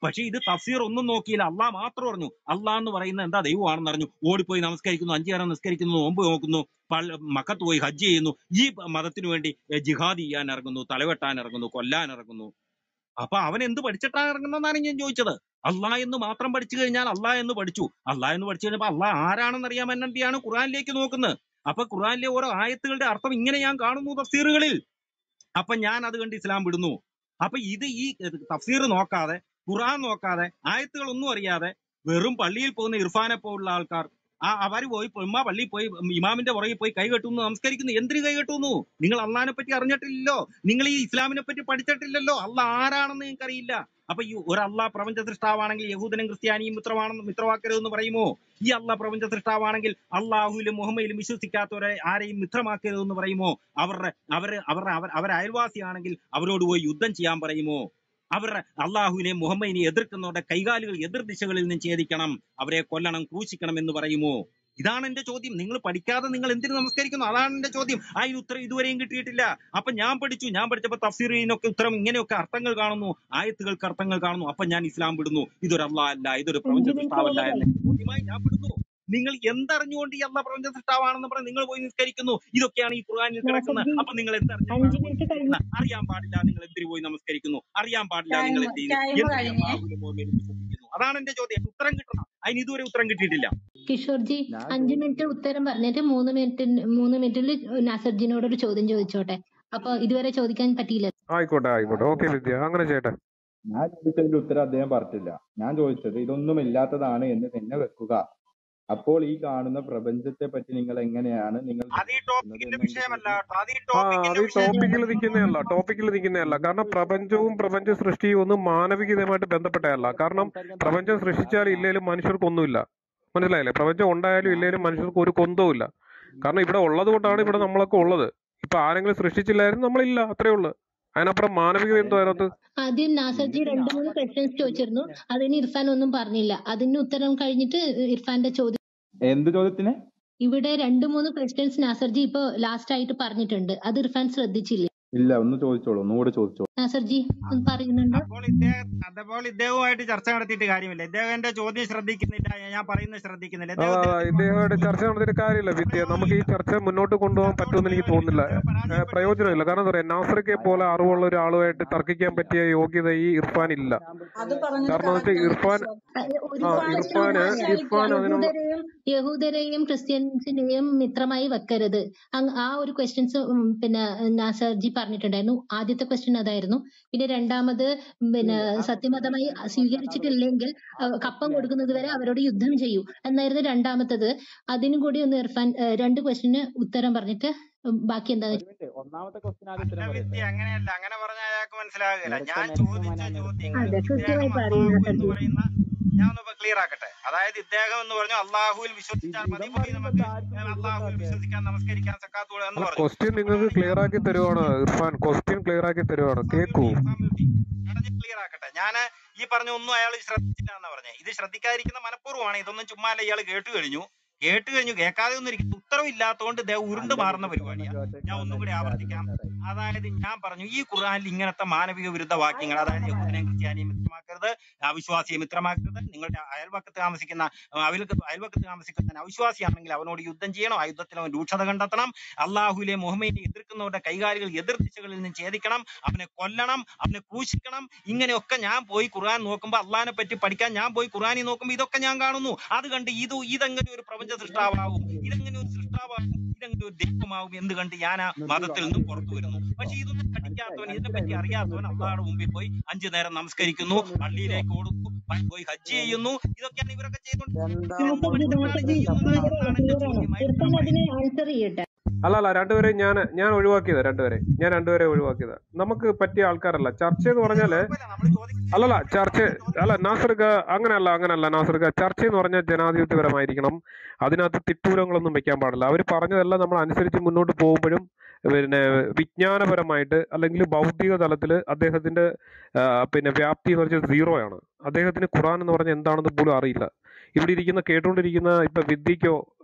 പക്ഷെ ഇത് തഫ്സീർ ഒന്നും നോക്കിയില്ല അള്ളാഹ് മാത്രം പറഞ്ഞു അള്ളാഹ് എന്ന് പറയുന്നത് എന്താ ദൈവമാണെന്ന് അറിഞ്ഞു ഓടിപ്പോയി നമസ്കരിക്കുന്നു അഞ്ചു നേരം നിസ്കരിക്കുന്നു നോമ്പ് നോക്കുന്നു പള്ള- മക്കത്ത് പോയി ഹജ്ജ് ചെയ്യുന്നു ഈ മതത്തിനു വേണ്ടി എ, ജിഹാദ് ചെയ്യാൻ ഇറങ്ങുന്നു തലവെട്ടാൻ ഇറങ്ങുന്നു കൊല്ലാൻ ഇറങ്ങുന്നു അപ്പൊ അവൻ എന്ത് പഠിച്ചിട്ടാണ് ഇറങ്ങുന്നതെന്നാണ് ഞാൻ ചോദിച്ചത് അള്ളാഹ് എന്ന് മാത്രം പഠിച്ചു കഴിഞ്ഞാൽ അള്ളാഹ് എന്ന് പഠിച്ചു അള്ളാഹ് എന്ന് പഠിച്ചു കഴിഞ്ഞപ്പോ അള്ളാഹ് ആരാണെന്ന് അറിയാൻ വേണ്ടിയാണ് ഖുറാനിലേക്ക് നോക്കുന്നത് അപ്പൊ ഖുറാനിലെ ഓരോ ആയത്തുകളുടെ അർത്ഥം ഇങ്ങനെ ഞാൻ കാണുന്നു തഫ്സീറുകളിൽ അപ്പൊ ഞാൻ അത് കണ്ട് ഇസ്ലാം വിടുന്നു അപ്പൊ ഇത് ഈ തഫ്സീർ നോക്കാതെ ഖുറാൻ നോക്കാതെ ആയത്തുകൾ ഒന്നും അറിയാതെ വെറും പള്ളിയിൽ പോകുന്ന ഇർഫാനെ പോലുള്ള ആൾക്കാർ ആ അവര് പോയി ഉമ്മ പള്ളിയിൽ പോയി ഇമാമിന്റെ പുറകിൽ പോയി കൈ കെട്ടുന്നു നമസ്കരിക്കുന്നു എന്തിനു കൈ കെട്ടുന്നു നിങ്ങൾ അള്ളഹാനെ പറ്റി അറിഞ്ഞിട്ടില്ലല്ലോ നിങ്ങൾ ഈ ഇസ്ലാമിനെ പറ്റി പഠിച്ചിട്ടില്ലല്ലോ അള്ളാഹ് ആരാണെന്ന് നിങ്ങൾക്ക് അറിയില്ല അപ്പൊ ഈ ഒരു അള്ളാഹ് പ്രപഞ്ച സൃഷ്ടാവാണെങ്കിൽ യഹൂദനും ക്രിസ്ത്യാനിയും മിത്രമാണെന്ന് മിത്രമാക്കരുതെന്ന് പറയുമോ ഈ അള്ളാഹ് പ്രപഞ്ച സൃഷ്ടാവാണെങ്കിൽ അള്ളാഹുവിലും മുഹമ്മയിലും വിശ്വസിക്കാത്തവരെ ആരെയും മിത്രമാക്കരുതെന്ന് പറയുമോ അവരുടെ അവര് അവരുടെ അവർ അവർ അയൽവാസിയാണെങ്കിൽ അവരോട് പോയി യുദ്ധം ചെയ്യാൻ പറയുമോ അവരുടെ അള്ളാഹുവിനെയും മുഹമ്മദിനെയും എതിർക്കുന്നവരുടെ കൈകാലുകൾ എതിർ ദിശകളിൽ നിന്ന് ഛേദിക്കണം അവരെ കൊല്ലണം ക്രൂശിക്കണം എന്ന് പറയുമോ ഇതാണ് എന്റെ ചോദ്യം നിങ്ങൾ പഠിക്കാതെ നിങ്ങൾ എന്തിനു നമസ്കരിക്കുന്നു അതാണ് എന്റെ ചോദ്യം അതിന് ഉത്തരം ഇതുവരെയും കിട്ടിയിട്ടില്ല അപ്പൊ ഞാൻ പഠിച്ചു ഞാൻ പഠിച്ചപ്പോ തഫ്സീറിനൊക്കെ ഉത്തരം ഇങ്ങനെയൊക്കെ അർത്ഥങ്ങൾ കാണുന്നു ആയത്തുകൾക്ക് അർത്ഥങ്ങൾ കാണുന്നു അപ്പൊ ഞാൻ ഇസ്ലാം വിടുന്നു ഇതൊരു അള്ളാഹ് അല്ല ഇതൊരു പ്രപഞ്ച അഞ്ച് മിനിറ്റ് സൃഷ്ടാവല്ല ഓവറായി എന്ന ചോദ്യമായി ഞാൻ വിടുന്നു നിങ്ങൾ എന്തറിഞ്ഞുകൊണ്ട് ഈ അള്ളാഹ് പ്രപഞ്ച സൃഷ്ടാവാണെന്ന് പറഞ്ഞ് നിങ്ങൾ പോയി നിസ്കരിക്കുന്നു ഇതൊക്കെയാണ് ഈ ഖുർആനിൽ കിടക്കുന്നത് നാസർജി അപ്പൊ നിങ്ങൾ എന്തറിഞ്ഞിട്ടാണ് അഞ്ച് പോയി മിനിറ്റ് കഴിഞ്ഞു നിസ്കരിക്കുന്നത് അറിയാൻ പാടില്ല നിങ്ങൾ എന്തിനു പോയി നമസ്കരിക്കുന്നു അറിയാൻ പാടില്ല ടൈം നിങ്ങൾ എന്ത് ചെയ്യുന്നു ടൈം എന്തിന് കഴിഞ്ഞേ അള്ളാഹുവിലും മുഹമ്മദിലും വിശ്വസിക്കുന്നു അതാണ് എന്റെ ചോദ്യം ഉത്തരം കിട്ടണം അതിന് ഇതുവരെ ഉത്തരം കിട്ടിയിട്ടില്ല കിഷോർജി ഞാൻ അഞ്ച് ചോദിച്ചത് മിനിറ്റ് ഉത്തരം പറഞ്ഞിട്ട് മൂന്ന് മിനിറ്റ് മൂന്ന് മിനിറ്റിൽ നാസർജിനോട് ഒരു ചോദ്യം ചോദിച്ചോട്ടെ അപ്പൊ ഇതുവരെ ചോദിക്കാൻ പറ്റിയില്ല ആയിക്കോട്ടെ ആയിക്കോട്ടെ ഓക്കെ വിദ്യ അങ്ങനെ ചെയ്യട്ടെ ഞാൻ ചോദിച്ചതിന്റെ ഉത്തരം അദ്ദേഹം പറഞ്ഞിട്ടില്ല ഞാൻ ചോദിച്ചത് ഇതൊന്നും ഇല്ലാത്തതാണ് എന്ന് തന്നെ വെക്കുക അപ്പോൾ ഈ കാണുന്ന പ്രപഞ്ചത്തെ പറ്റി നിങ്ങൾ എങ്ങനെയാണ് നിങ്ങൾ അത് ഈ വിലയിരുത്തുന്നത് ടോപ്പിക്കിന്റെ എന്ന് എനിക്ക് വിഷയമല്ല ചോദിച്ചു കേട്ടോ അത് ഈ ആ അത് ടോപ്പിക്കിന്റെ ഈ വിഷയം ടോപ്പിക്കിൽ നിൽക്കുന്നതല്ല ടോപ്പിക്കിൽ നിൽക്കുന്നതല്ല കാരണം പ്രപഞ്ചവും പ്രപഞ്ച സൃഷ്ടിയും ഒന്നും മാനവികതയുമായിട്ട് ബന്ധപ്പെട്ടതല്ല കാരണം പ്രപഞ്ചം സൃഷ്ടിച്ചാലും ഇല്ലേലും മനുഷ്യർക്കൊന്നുമില്ല മനസ്സിലായില്ലേ പ്രപഞ്ചം ഉണ്ടായാലും ഇല്ലേലും മനുഷ്യർക്ക് ഒരു കൊന്തവും ഇല്ല കാരണം ഇവിടെ ഉള്ളത് കൊണ്ടാണ് ഇവിടെ നമ്മളൊക്കെ ഉള്ളത് ഇപ്പൊ ആരെങ്കിലും സൃഷ്ടിച്ചില്ലായിരുന്നു നമ്മളില്ല അത്രേ ഉള്ളൂ അതിനപ്പുറം മാനവികത എന്തോ അതിനകത്ത് ആദ്യം നാസർജി എന്നിട്ട് രണ്ട് മൂന്ന് നാസർ ക്വസ്റ്റ്യൻസ് ചോദിച്ചിരുന്നു പിന്നെ അതിന് ഇർഫാൻ ഒന്നും പറഞ്ഞില്ല അതിന് ഉത്തരം കഴിഞ്ഞിട്ട് ഇർഫാന്റെ ചോദ്യം എന്ത് ചോദ്യത്തിന് ഇവിടെ രണ്ട് മൂന്ന് ക്വസ്റ്റ്യൻസ് നാസർജി ഇപ്പൊ ലാസ്റ്റ് ആയിട്ട് പറഞ്ഞിട്ടുണ്ട് അത് ഇർഫാൻ ശ്രദ്ധിച്ചില്ലേ ഇല്ല ഒന്ന് ചോദിച്ചോളൂ ഒന്നുകൂടെ ചോദിച്ചോളൂ നാസർജി ഒന്ന് പറയുന്നുണ്ടോ അപ്പോൾ ഇദ്ദേഹം അതപ്പോൾ ഇദ്ദേഹവുമായിട്ട് ചർച്ച നടത്തിയിട്ട് കാര്യമില്ല ഇദ്ദേഹം എന്റെ ചോദ്യം ശ്രദ്ധിക്കുന്നില്ല ഞാൻ പറയുന്നത് ശ്രദ്ധിക്കുന്നില്ല ആ ഇദ്ദേഹത്തിന് ഇദ്ദേഹമായിട്ട് ചർച്ച നടത്തിയിട്ട് കാര്യമില്ല വിദ്യ നമുക്ക് ഈ ചർച്ച മുന്നോട്ട് കൊണ്ടുപോകാൻ പറ്റുമെന്ന് എനിക്ക് തോന്നുന്നില്ല ഏ, പ്രയോജനമില്ല കാരണം എന്താ പറയാ നാസറിക്കെ പോലെ അറിവുള്ള ഒരാളുമായിട്ട് തർക്കിക്കാൻ പറ്റിയ യോഗ്യത ഈ ഇർഫാൻ ഇല്ല അത് പറഞ്ഞത് കാരണം എന്ന് correct വെച്ചാൽ ആണ് ഇർഫാൻ അത് ഒരു ആ ക്വസ്റ്റ്യൻ ഇർഫാന് ഇർഫാൻ അതിനുള്ള യഹൂദരെയും യഹൂദരെയും ക്രിസ്ത്യൻസിനെയും മിത്രമായി വെക്കരുത് അങ് ആ ഒരു ക്വസ്റ്റ്യൻസ് പിന്നെ നാസർജി പറഞ്ഞിട്ടുണ്ടായിരുന്നു ആദ്യത്തെ ക്വസ്റ്റ്യൻ അതായിരുന്നു പിന്നെ രണ്ടാമത് പിന്നെ സത്യമതമായി സ്വീകരിച്ചിട്ടില്ലെങ്കിൽ അഹ് കപ്പം കൊടുക്കുന്നത് വരെ അവരോട് യുദ്ധം ചെയ്യൂ എന്നായിരുന്നു രണ്ടാമത്തത് അതിനും കൂടി ഒന്ന് ഇർഫാൻ ഏഹ് രണ്ട് ക്വസ്റ്റിന് ഉത്തരം പറഞ്ഞിട്ട് ബാക്കി എന്താന്ന് ഒരു മിനിറ്റ് ഒന്നാമത്തെ ക്വസ്റ്റ്യൻ ആദ്യം അല്ല ഉത്തരം പറയട്ടെ വിദ്യ അങ്ങനെയല്ല അങ്ങനെ പറഞ്ഞാൽ അയാൾക്ക് മനസ്സിലാകില്ല നേരത്തെ ഞാൻ നേരത്തെ ചോദിച്ച മോനാണ് ചോദ്യങ്ങൾ അതെ കൃത്യമായി ഇദ്ദേഹം പറയുന്നു അള്ളാഹു എന്ന് സജി പറയുന്ന ഞാൻ ഒന്ന് ക്ലിയർ ആക്കട്ടെ അതായത് ഇദ്ദേഹം എന്ന് പറഞ്ഞു അള്ളാഹുവിൽ ഈ വിശ്വസിച്ചാൽ മതി ജീവിതം മതി പറയുമ്പോ നമുക്ക് ആർക്കും ഏഹ് മുഴുവൻ അള്ളാഹുവിൽ താല്പര്യം വിശ്വസിക്കാൻ നമസ്കരിക്കാൻ സക്കാത്ത് കൊടുക്കുക എന്ന് അല്ല പറഞ്ഞു ക്വസ്റ്റ്യൻ നിങ്ങൾക്ക് അപ്പോഴാണ് ക്ലിയർ ഞാൻ ആക്കി തരുവാണ് ഇർഫാൻ ക്വസ്റ്റ്യൻ ക്ലിയർ ആക്കി തരുവാണ് ഇർഫാൻ കേക്കൂ ബ്യൂട്ടി ഇർഫാൻ ബ്യൂട്ടി പറഞ്ഞ് ക്ലിയർ ആക്കട്ടെ ഞാൻ ഈ പറഞ്ഞ ഒന്നും അയാൾ ശ്രദ്ധിച്ചില്ല എന്ന് പറഞ്ഞേ ഇത് ശ്രദ്ധിക്കാതിരിക്കുന്ന മനഃപൂർവ്വമാണ് ഇതൊന്നും ചുമ്മാ അല്ല ഇയാൾ കേട്ട് കഴിഞ്ഞു കേട്ട് കഴിഞ്ഞു കേൾക്കാതെ ഒന്നും ഇരിക്കും ഉത്തരവ് ഇല്ലാത്തതുകൊണ്ട് ഇദ്ദേഹം ഉരുണ്ട് അന്റെ മാറുന്ന കുട്ടി ഒന്ന് പരിപാടിയാ കേട്ടിട്ട് ഞാൻ ഒന്നും കൂടി അതിന്റെ ആവർത്തിക്കാം അതിന്റെ അതായത് ഞാൻ പറഞ്ഞു ഈ ഖുർആനിൽ ഇങ്ങനത്തെ മാനവിക വിരുദ്ധ വാക്യങ്ങൾ അതായത് യഹൂദനെയും ക്രിസ്ത്യാനിയും മിത്രമാക്കരുത് അവിശ്വാസിയെ മിത്രമാക്കരുത് നിങ്ങളുടെ അയൽവക്കത്ത് താമസിക്കുന്ന അഹ് അയൽവക്കത്ത് അയൽവക്കത്ത് താമസിക്കുന്ന അവിശ്വാസിയാണെങ്കിൽ അവനോട് യുദ്ധം ചെയ്യണം ആ യുദ്ധത്തിൽ അവൻ രൂക്ഷത കണ്ടെത്തണം അള്ളാഹുലെ മുഹമ്മദിനെ എതിർക്കുന്നവരുടെ കൈകാലുകൾ എതിർ ദിശകളിൽ നിന്ന് ഛേദിക്കണം അവനെ കൊല്ലണം അവനെ ക്രൂശിക്കണം ഇങ്ങനെയൊക്കെ ഞാൻ പോയി ഖുർആൻ നോക്കുമ്പോൾ അള്ളാഹിനെ പറ്റി പഠിക്കാൻ ഞാൻ പോയി ഖുർആനിൽ നോക്കുമ്പോൾ ഇതൊക്കെ ഞാൻ കാണുന്നു അത് കണ്ട് ഇത് ഇതെങ്ങനെ ഒരു പ്രപഞ്ച സൃഷ്ടാവാകും ഇതെങ്ങനെ ഒരു സൃഷ്ടാവാകും ഇതെങ്ങനെ ഒരു ദൈവമാകും എന്ന് കണ്ട് ഞാൻ ആ മതത്തിൽ നിന്നും പുറത്തു വരുന്നു പക്ഷെ ഇതൊന്നും പഠിക്കാത്തവൻ ഇതിനെ പറ്റി അറിയാത്തവൻ അള്ളാഹുടെ മുമ്പിൽ പോയി അഞ്ചു നേരം നമസ്കരിക്കുന്നു പള്ളിയിലേക്ക് ഓടുന്നു പ- പോയി ഹജ്ജ് ചെയ്യുന്നു ഇതൊക്കെയാണ് ഇവരൊക്കെ ചെയ്തുകൊണ്ടിരിക്കുന്നത് ഇതൊന്നും നാസർജി പഠിച്ചിട്ടാണ് നാസർജി ചെയ്യുന്നത് ക്ലിയർ എന്നാണ് എന്റെ ആണ് ക്ലിയർ ആണ് ചോദ്യമായിട്ട് ഇർഫാൻ ഞാൻ അതിന് പറയുന്നത് ആൻസർ ചെയ്യട്ടെ അല്ല അല്ല രണ്ടുപേരെ ഞാൻ ഞാൻ ഒഴിവാക്കിയതാ രണ്ടുപേരെ ഞാൻ രണ്ടുപേരെ ഒഴിവാക്കിയതാ നമുക്ക് പറ്റിയ ആൾക്കാരല്ല ചർച്ച എന്ന് ഇല്ല പറഞ്ഞാല് കുഴപ്പമില്ല നമ്മൾ ചോദിക്കുന്നത് അല്ലല്ല ചോദിക്കാം ചർച്ച നമ്മൾ ചോദിക്കുന്നത് അല്ല നാസർക്ക അങ്ങനെയല്ല അങ്ങനെയല്ല നാസർക്ക ചർച്ച എന്ന് പറഞ്ഞാൽ ജനാധിപത്യപരമായിരിക്കണം അതിനകത്ത് തിട്ടൂരങ്ങളൊന്നും വെക്കാൻ പാടില്ല അവർ പറഞ്ഞതെല്ലാം നമ്മൾ അനുസരിച്ച് മുന്നോട്ട് പോകുമ്പോഴും പിന്നെ വിജ്ഞാനപരമായിട്ട് അല്ലെങ്കിൽ ഭൗതിക തലത്തിൽ അദ്ദേഹത്തിന്റെ ആ, പിന്നെ വ്യാപ്തി എന്ന് വെച്ചാൽ സീറോ ആണ് അദ്ദേഹത്തിന് ഖുറാൻ എന്ന് പറഞ്ഞാൽ എന്താണെന്ന് പോലും അറിയില്ല ഇവിടെ ഇരിക്കുന്ന കേട്ടുകൊണ്ടിരിക്കുന്ന ഇപ്പൊ വിദ്യക്കോ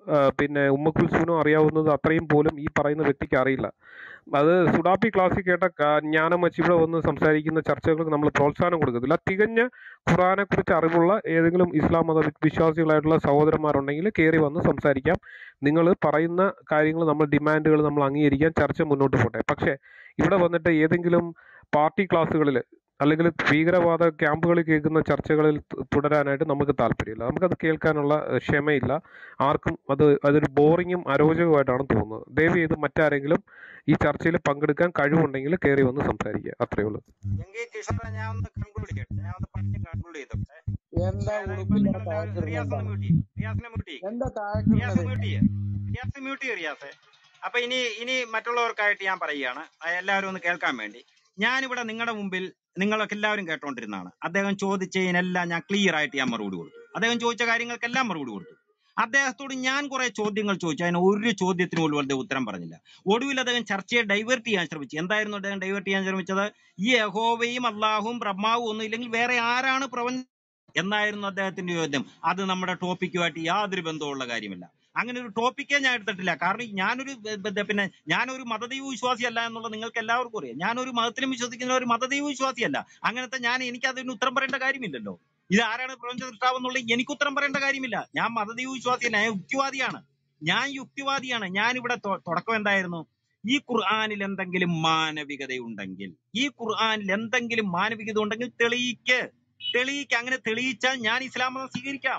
ആ, പിന്നെ ഉമ്മക്കുൽസുവിനും അറിയാവുന്നത് അത്രയും പോലും ഈ പറയുന്ന വ്യക്തിക്ക് അറിയില്ല അത് സുഡാപ്പി ക്ലാസ്സിൽ കേട്ട ക- ജ്ഞാനം വച്ച് ഇവിടെ വന്ന് സംസാരിക്കുന്ന ചർച്ചകൾക്ക് നമ്മൾ പ്രോത്സാഹനം കൊടുക്കത്തില്ല തികഞ്ഞ ഖുറാനെ കുറിച്ച് അറിവുള്ള ഏതെങ്കിലും ഇസ്ലാം മത വി- വിശ്വാസികളായിട്ടുള്ള സഹോദരന്മാരുണ്ടെങ്കിൽ കയറി വന്ന് സംസാരിക്കാം നിങ്ങൾ പറയുന്ന കാര്യങ്ങൾ നമ്മൾ ഡിമാൻഡുകൾ നമ്മൾ അംഗീകരിക്കാൻ ചർച്ച മുന്നോട്ട് പോട്ടെ പക്ഷേ ഇവിടെ വന്നിട്ട് ഏതെങ്കിലും പാർട്ടി ക്ലാസ്സുകളിൽ അല്ലെങ്കിൽ ഭീകരവാദ ക്യാമ്പുകളിൽ കേൾക്കുന്ന ചർച്ചകളിൽ തു- തുടരാനായിട്ട് നമുക്ക് താല്പര്യമില്ല നമുക്കത് കേൾക്കാനുള്ള ഏഹ്, ക്ഷമയില്ല ആർക്കും അത് അതൊരു ബോറിങ്ങും അരോചകമായിട്ടാണ് തോന്നുന്നത് ദയവ് ചെയ്ത് മറ്റാരെങ്കിലും ഈ ചർച്ചയിൽ പങ്കെടുക്കാൻ കഴിവുണ്ടെങ്കിൽ കയറി വന്ന് സംസാരിക്കുക അത്രയേ ഉള്ളൂ എങ്കിൽ കിഷോറെ ഞാൻ ഒന്ന് കൺക്ലൂഡ് ചെയ്യട്ടെ ഞാൻ ഒന്ന് പറഞ്ഞ് കൺക്ലൂഡ് ചെയ്തോട്ടെ എന്താ അതായത് ഇപ്പൊ ഉളുപ്പില്ലാതെ നിങ്ങൾ താഴ്ത്തിടുന്നത് റിയാസ് ഒന്ന് എന്താണ് മ്യൂട്ട് ചെയ്യും റിയാസിനെ മ്യൂട്ട് ചെയ്യും എന്താ റിയാസ് താഴ്ത്തിടുന്നത് മ്യൂട്ട് ചെയ്യ റിയാസ് മ്യൂട്ട് ചെയ്യ റിയാസെ അപ്പൊ ഇനി ഇനി മറ്റുള്ളവർക്കായിട്ട് ഞാൻ പറയുകയാണ് ആ, എല്ലാവരും ഒന്ന് കേൾക്കാൻ വേണ്ടി ഞാനിവിടെ നിങ്ങളുടെ മുമ്പിൽ നിങ്ങളൊക്കെ എല്ലാവരും കേട്ടോണ്ടിരുന്നതാണ് അദ്ദേഹം ചോദിച്ചതിനെല്ലാം ഞാൻ ക്ലിയർ ആയിട്ട് ഞാൻ മറുപടി കൊടുത്തു അദ്ദേഹം ചോദിച്ച കാര്യങ്ങൾക്കെല്ലാം മറുപടി കൊടുത്തു അദ്ദേഹത്തോട് ഞാൻ കുറെ ചോദ്യങ്ങൾ ചോദിച്ചു അതിന് ഒരു ചോദ്യത്തിന് പോലും അദ്ദേഹം ഉത്തരം പറഞ്ഞില്ല ഒടുവിൽ അദ്ദേഹം ചർച്ചയെ ഡൈവേർട്ട് ചെയ്യാൻ ശ്രമിച്ചു എന്തായിരുന്നു അദ്ദേഹം ഡൈവേർട്ട് ചെയ്യാൻ ശ്രമിച്ചത് ഈ യഹോവയും അള്ളാഹും ബ്രഹ്മാവും ഒന്നും ഇല്ലെങ്കിൽ വേറെ ആരാണ് പ്രപഞ്ച എന്നായിരുന്നു അദ്ദേഹത്തിന്റെ ചോദ്യം അത് നമ്മുടെ ടോപ്പിക്കുമായിട്ട് യാതൊരു ബന്ധവുമുള്ള കാര്യമില്ല അങ്ങനെ ഒരു ടോപ്പിക്കേ ഞാൻ എടുത്തിട്ടില്ല കാരണം ഞാനൊരു ബ- ബ- പിന്നെ ഞാനൊരു മതദൈവ വിശ്വാസിയല്ല എന്നുള്ളത് നിങ്ങൾക്ക് എല്ലാവർക്കും അറിയാം ഞാനൊരു മതത്തിലും വിശ്വസിക്കുന്ന ഒരു മതദൈവ വിശ്വാസിയല്ല അങ്ങനത്തെ ഞാൻ എനിക്ക് അതിന് ഉത്തരം പറയേണ്ട കാര്യമില്ലല്ലോ ഇത് ആരാണ് പ്രപഞ്ച സൃഷ്ടാവ് എന്നുള്ളത് എനിക്ക് ഉത്തരം പറയേണ്ട കാര്യമില്ല ഞാൻ മതദൈവ വിശ്വാസിയല്ല ഞാൻ യുക്തിവാദിയാണ് ഞാൻ യുക്തിവാദിയാണ് ഞാൻ ഇവിടെ തുടക്കം എന്തായിരുന്നു ഈ ഖുർആനിൽ എന്തെങ്കിലും മാനവികതയുണ്ടെങ്കിൽ ഈ ഖുർആനിൽ എന്തെങ്കിലും മാനവികത ഉണ്ടെങ്കിൽ തെളിയിക്ക് തെളിയിക്ക് അങ്ങനെ തെളിയിച്ചാൽ ഞാൻ ഇസ്ലാം മതം സ്വീകരിക്കാം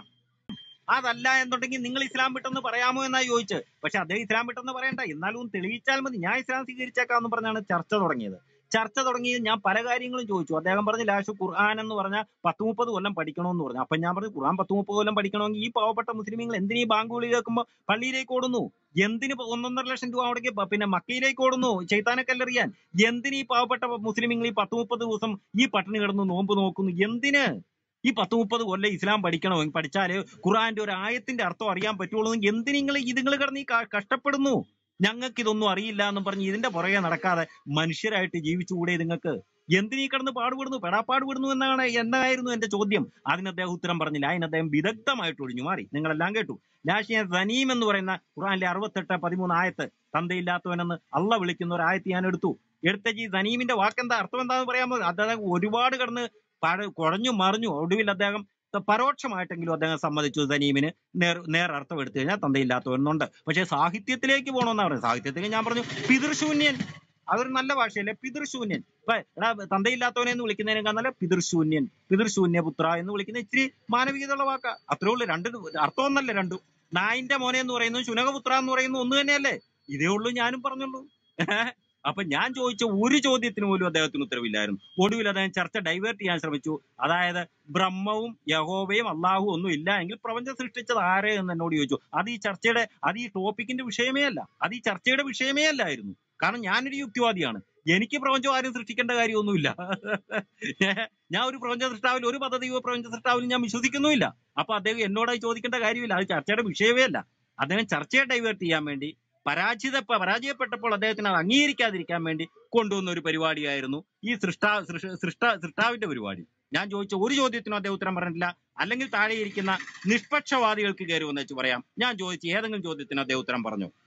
അതല്ല എന്നുണ്ടെങ്കിൽ നിങ്ങൾ ഇസ്ലാം വിട്ടെന്ന് പറയാമോ എന്നാ ചോദിച്ചത് പക്ഷെ അദ്ദേഹം ഇസ്ലാം വിട്ടെന്ന് പറയണ്ട എന്നാലും ഒന്ന് തെളിയിച്ചാൽ മതി ഞാൻ ഇസ്ലാം സ്വീകരിച്ചേക്കാന്ന് പറഞ്ഞാണ് ചർച്ച തുടങ്ങിയത് ചർച്ച തുടങ്ങിയത് ഞാൻ പല കാര്യങ്ങളും ചോദിച്ചു അദ്ദേഹം പറഞ്ഞു ലാസ്റ്റ് ഖുർആൻ എന്ന് പറഞ്ഞാൽ പത്ത് മുപ്പത് കൊല്ലം പഠിക്കണമെന്ന് പറഞ്ഞു അപ്പൊ ഞാൻ പറഞ്ഞു ഖുർആൻ പത്ത് മുപ്പത് കൊല്ലം പഠിക്കണമെങ്കിൽ ഈ പാവപ്പെട്ട മുസ്ലിമീങ്ങൾ എന്തിനീ ബാങ്ക് വിളി കേൾക്കുമ്പോൾ പള്ളിയിലേക്ക് ഓടുന്നു എന്തിന് ഇപ്പൊ ഒന്നൊന്നര ലക്ഷം രൂപ അവിടേക്ക് പ- പിന്നെ മക്കയിലേക്ക് ഓടുന്നു ചെയ്താനെ കല്ലെറിയാൻ എന്തിന് ഈ പാവപ്പെട്ട മുസ്ലിമീങ്ങൾ ഈ പത്ത് മുപ്പത് ദിവസം ഈ പട്ടിണി കിടന്ന് നോമ്പ് നോക്കുന്നു എന്തിന് ഈ പത്ത് മുപ്പത് കൊല്ലം ഇസ്ലാം പഠിക്കണമെങ്കിൽ പഠിച്ചാല് ഖുറാന്റെ ഒരു ആയത്തിന്റെ അർത്ഥം അറിയാൻ പറ്റുള്ളൂ എന്തിന് നിങ്ങൾ ഇതുങ്ങൾ കിടന്ന് ഈ ക- കഷ്ടപ്പെടുന്നു ഞങ്ങൾക്ക് ഇതൊന്നും അറിയില്ല എന്നും പറഞ്ഞ് ഇതിന്റെ പുറകെ നടക്കാതെ മനുഷ്യരായിട്ട് ജീവിച്ചുകൂടെ നിങ്ങൾക്ക് എന്തിനീ കിടന്ന് പാടുപെടുന്നു പെടാപ്പാടുപെടുന്നു എന്നാണ് എന്നായിരുന്നു എന്റെ ചോദ്യം അതിന് അദ്ദേഹം ഉത്തരം പറഞ്ഞില്ല അതിന് അദ്ദേഹം വിദഗ്ധമായിട്ട് ഒഴിഞ്ഞു മാറി നിങ്ങളെല്ലാം കേട്ടു ലാഷിയ സനീം എന്ന് പറയുന്ന ഖുറാനിലെ അറുപത്തെട്ട് പതിമൂന്ന് ആയത്ത് തന്തയില്ലാത്തവനെന്ന് അള്ള വിളിക്കുന്ന ഒരു ആയത്ത് ഞാൻ എടുത്തു എടുത്ത ഈ സനീമിന്റെ വാക്കെന്താ അർത്ഥം എന്താന്ന് പറയാമോ അദ്ദേഹം ഒരുപാട് കിടന്ന് പാട് കുഴഞ്ഞു മറിഞ്ഞു ഒടുവിൽ അദ്ദേഹം ത- പരോക്ഷമായിട്ടെങ്കിലും അദ്ദേഹം സമ്മതിച്ചു സനീമിന് നേർ നേർ അർത്ഥം എടുത്തു കഴിഞ്ഞാൽ തന്തയില്ലാത്തവരുന്നുണ്ട് പക്ഷെ സാഹിത്യത്തിലേക്ക് പോകണമെന്നാ പറയുന്നത് സാഹിത്യത്തിൽ ഞാൻ പറഞ്ഞു പിതൃശൂന്യൻ അതൊരു നല്ല ഭാഷയല്ലേ പിതൃശൂന്യൻ ഇപ്പൊ എടാ തന്തയില്ലാത്തവനെ എന്ന് വിളിക്കുന്നതിനേക്കാൾ നല്ല പിതൃശൂന്യൻ പിതൃശൂന്യപുത്ര എന്ന് വിളിക്കുന്ന ഇച്ചിരി മാനവികതയുള്ള വാക്കാ അത്രേ ഉള്ളൂ രണ്ട് അർത്ഥം ഒന്നല്ല രണ്ടും നായിന്റെ മോനെ എന്ന് പറയുന്നു ശുനകപുത്ര എന്ന് പറയുന്നു ഒന്ന് തന്നെയല്ലേ ഇതേ ഉള്ളൂ ഞാനും പറഞ്ഞുള്ളൂ അപ്പൊ ഞാൻ ചോദിച്ച ഒരു ചോദ്യത്തിന് പോലും അദ്ദേഹത്തിന് ഉത്തരവില്ലായിരുന്നു ഒടുവിൽ അദ്ദേഹം ചർച്ച ഡൈവേർട്ട് ചെയ്യാൻ ശ്രമിച്ചു അതായത് ബ്രഹ്മവും യഹോവയും അള്ളാഹുവും ഒന്നും ഇല്ല എങ്കിൽ പ്രപഞ്ചം സൃഷ്ടിച്ചത് ആര് എന്ന് എന്നോട് ചോദിച്ചു അത് ഈ ചർച്ചയുടെ അത് ഈ ടോപ്പിക്കിന്റെ വിഷയമേ അല്ല അത് ഈ ചർച്ചയുടെ വിഷയമേ അല്ലായിരുന്നു കാരണം ഞാനൊരു യുക്തിവാദിയാണ് എനിക്ക് പ്രപഞ്ചം ആരും സൃഷ്ടിക്കേണ്ട കാര്യമൊന്നുമില്ല ഞാൻ ഒരു പ്രപഞ്ച സൃഷ്ടാവിൽ ഒരു പദ്ധതിയോ പ്രപഞ്ച സൃഷ്ടാവിലും ഞാൻ വിശ്വസിക്കുന്നുമില്ല അപ്പൊ അദ്ദേഹം എന്നോട് ചോദിക്കേണ്ട കാര്യമില്ല അത് ചർച്ചയുടെ വിഷയമേ അല്ല അദ്ദേഹം ചർച്ചയെ ഡൈവേർട്ട് ചെയ്യാൻ വേണ്ടി പരാജിത പരാജയപ്പെട്ടപ്പോൾ അദ്ദേഹത്തിന് അത് അംഗീകരിക്കാതിരിക്കാൻ വേണ്ടി കൊണ്ടുവന്ന ഒരു പരിപാടിയായിരുന്നു ഈ സൃഷ്ടാ സൃഷ- സൃഷ്ട സൃഷ്ടാവിന്റെ പരിപാടി ഞാൻ ചോദിച്ച ഒരു ചോദ്യത്തിനും അദ്ദേഹം ഉത്തരം പറഞ്ഞിട്ടില്ല അല്ലെങ്കിൽ താഴെ ഇരിക്കുന്ന നിഷ്പക്ഷവാദികൾക്ക് കയറി വന്നു വെച്ച് പറയാം ഞാൻ ചോദിച്ച ഏതെങ്കിലും ചോദ്യത്തിന് അദ്ദേഹം ഉത്തരം പറഞ്ഞു